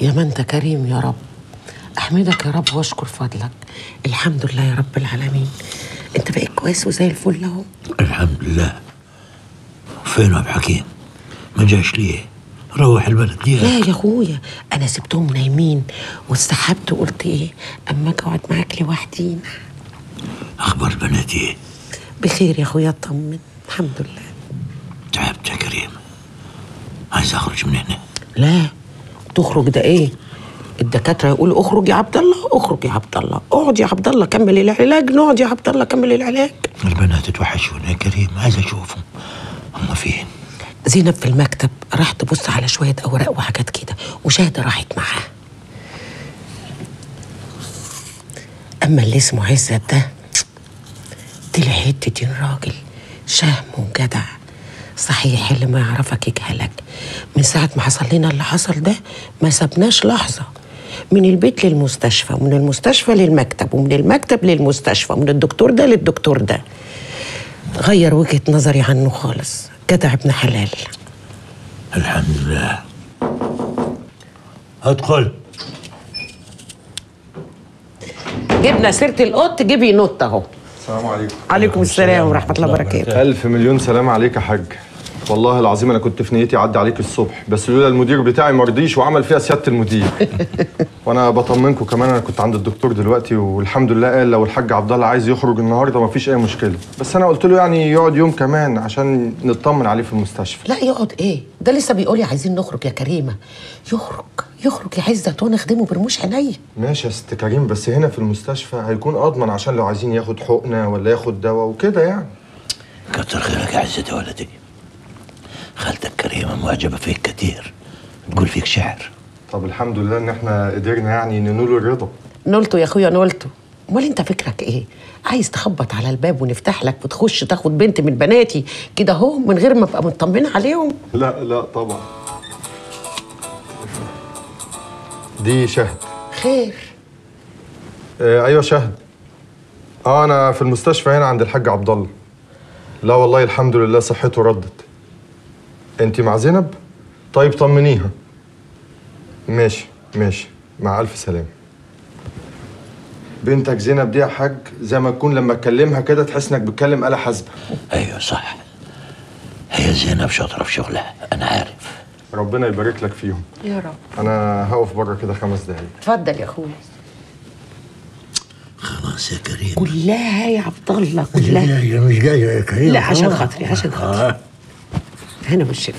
يا ما انت كريم يا رب احمدك يا رب واشكر فضلك الحمد لله يا رب العالمين انت بقيت كويس وزي الفل اهو الحمد لله فين ابو حكيم ما جاش ليه روح البلد دي لا يا اخويا انا سبتهم نايمين واستحبت وقلت ايه اما اقعد معاك لوحدي اخبار بناتي ايه بخير يا اخويا اطمن الحمد لله تعبت يا كريم عايز اخرج من هنا لا تخرج ده ايه الدكاتره يقولوا اخرج يا عبد الله اخرج يا عبد الله اقعد يا عبد الله كمل العلاج نقعد يا عبد الله كمل العلاج البنات اتوحشوني يا كريم عايز اشوفهم هم فين زينب في المكتب راح تبص على شويه اوراق وحاجات كده وشاهده راحت معاها اما اللي اسمه عزت ده طلع حته راجل شهم وجدع صحيح اللي ما يعرفك يجهلك من ساعة ما حصل لنا اللي حصل ده ما سبناش لحظة من البيت للمستشفى ومن المستشفى للمكتب ومن المكتب للمستشفى ومن الدكتور ده للدكتور ده غير وجهة نظري عنه خالص جدع ابن حلال الحمد لله ادخل جبنا سيرة القط جيبي نط اهو السلام عليكم عليكم السلام ورحمة الله وبركاته ألف مليون سلام عليك يا حاج والله العظيم أنا كنت في نيتي أعدي عليك الصبح بس لولا المدير بتاعي ما رضيش وعمل فيها سيادة المدير وأنا بطمنكم كمان أنا كنت عند الدكتور دلوقتي والحمد لله قال لو الحاج عبد الله عايز يخرج النهارده ما فيش أي مشكلة بس أنا قلت له يعني يقعد يوم كمان عشان نطمن عليه في المستشفى لا يقعد ايه ده لسه بيقول لي عايزين نخرج يا كريمة يخرج يخرج يا عزت وانا اخدمه برموش عينيا ماشي يا ست كريم بس هنا في المستشفى هيكون أضمن عشان لو عايزين ياخد حقنة ولا ياخد دواء وكده يعني كتر خيرك يا عزتي ولدي خالتك كريمة معجبة فيك كتير تقول فيك شعر طب الحمد لله إن إحنا قدرنا يعني ننول الرضا نولته يا اخويا نولته امال انت فكرك ايه عايز تخبط على الباب ونفتح لك وتخش تاخد بنت من بناتي كده اهو من غير ما ابقى مطمنه عليهم لا لا طبعا دي شهد خير آه ايوه شهد اه انا في المستشفى هنا عند الحاج عبد الله لا والله الحمد لله صحته ردت انت مع زينب طيب طمنيها ماشي ماشي مع الف سلامه بنتك زينب دي يا حاج زي ما تكون لما تكلمها كده تحس انك بتكلم آلة حاسبة ايوه صح هي زينب شاطرة في شغلها انا عارف ربنا يبارك لك فيهم يا رب انا هقف بره كده خمس دقايق اتفضل يا اخويا خلاص يا كريم كلها يا عبد الله كلها هي مش جاية يا كريم لا عشان خاطري عشان خاطري آه. هنا بالشفا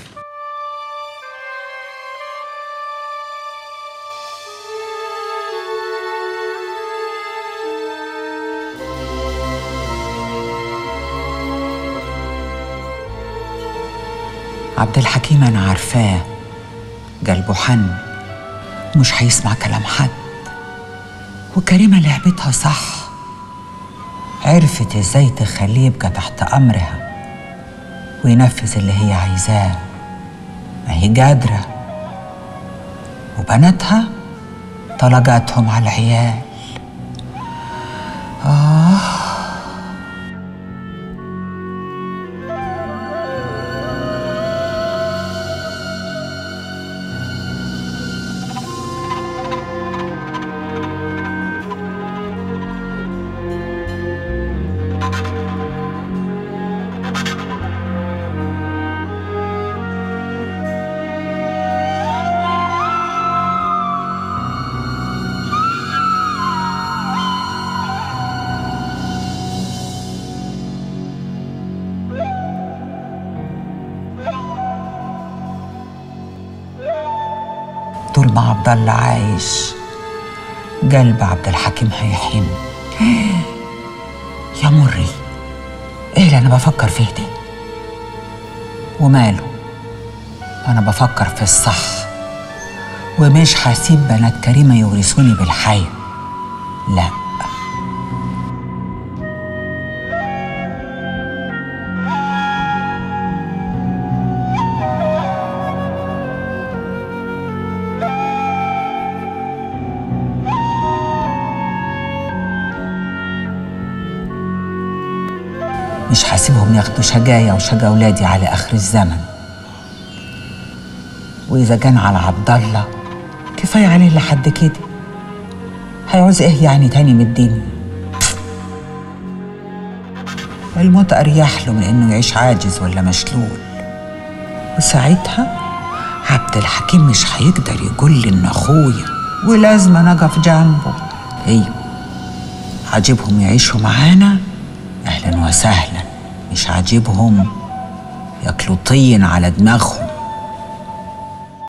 عبد الحكيم أنا عارفاه قلبه حن مش هيسمع كلام حد وكريمة لعبتها صح عرفت ازاي تخليه يبقى تحت أمرها وينفذ اللي هي عايزاه ما هي قادرة وبناتها طلقاتهم على العيال طول ما عبد الله عايش قلب عبد الحكيم هيحن يا مري ايه اللي انا بفكر فيه ده وماله انا بفكر في الصح ومش هسيب بنات كريمه يورثوني بالحي لا مش هسيبهم ياخدوا شجايا وشجا ولادي على اخر الزمن واذا كان على عبد الله كفاية عليه لحد كده هيعوز ايه يعني تاني من الدنيا الموت أريح له من إنه يعيش عاجز ولا مشلول وساعتها عبد الحكيم مش هيقدر يقول لي إن أخويا ولازم أنا أقف جنبه أيوه عاجبهم يعيشوا معانا أهلا وسهلا مش عاجبهم ياكلوا طين على دماغهم